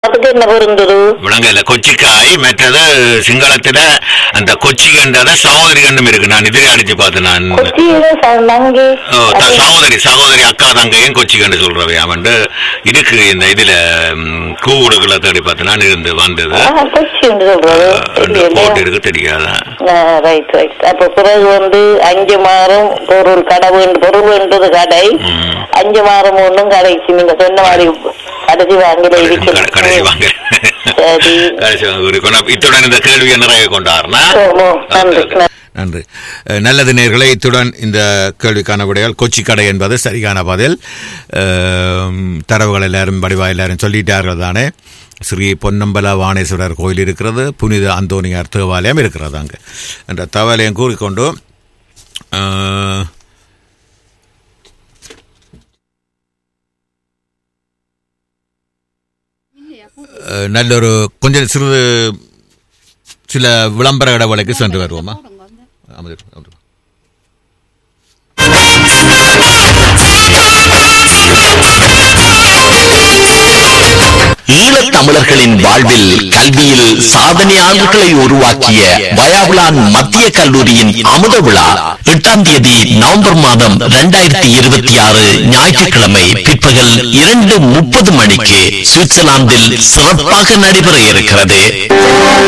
சிங்களத்துக்கு என்ன பொருந்தது விலங்கல்ல கொச்சிக்காய் மற்றது சிங்களத்துல அந்த கொச்சி கண்டத சகோதரி கண்டம் இருக்கு நான் இதிலே அடிச்சு பார்த்தேன் நான் கொச்சியில ச- நங்கு ஓ, த- சகோதரி சகோதரி அக்கா தங்கையும் கொச்சி கண்டு சொல்றவை அவன்ட்டு இருக்கு இந்த இதுல ம், கூவுடுகளை தேடி பார்த்தேன் நான் இருந்து வந்தது ஆ, கொச்சி என்று சொல்றது அந்த போட்டு இருக்கு தெரியாதா ரைட் ரைட் அப்ப பிறகு வந்து அஞ்சு மாதம் பொருள் கடை வேண்டு பொருள் வேண்டது கடை ம். அஞ்சு மாதம் ஒன்றும் கடைசி நீங்க சொன்ன மாதிரி கடைசி வாங்கல கடை- இருக்கு கடைசி வாங்க சரி கடைசி வாங்க இருக்கணும் இத்துடன் இந்த கேள்வியை நிறைய கொண்டாருனா ஓ, நன்றி நன்றி அஹ், நல்லது நேர்களை இத்துடன் இந்த கேள்விக்கான விடையால் கொச்சி கடை என்பது சரியான பதில் அஹ், தரவுகள் எல்லாரும் வடிவா எல்லாரும் சொல்லிட்டார்கள் தானே ஸ்ரீ பொன்னம்பல வாணேஸ்வரர் கோயில் இருக்கிறது புனித அந்தோனியார் தேவாலயம் இருக்கிறது அங்கு என்ற தகவலையும் கூறிக்கொண்டு அஹ், அஹ், நல்லொரு கொஞ்சம் சிறிது சில விளம்பர இடவலைக்கு சென்று வருவோமா அமர் அமர் ஈழத் தமிழர்களின் வாழ்வில் கல்வியில் சாதனையாளர்களை உருவாக்கிய வயாவுலான் மத்திய கல்லூரியின் அமுத விழா எட்டாம் தேதி நவம்பர் மாதம் இரண்டாயிரத்தி இருபத்தி ஆறு ஞாயிற்றுக்கிழமை பிற்பகல் இரண்டு முப்பது மணிக்கு சுவிட்சர்லாந்தில் சிறப்பாக நடைபெற இருக்கிறது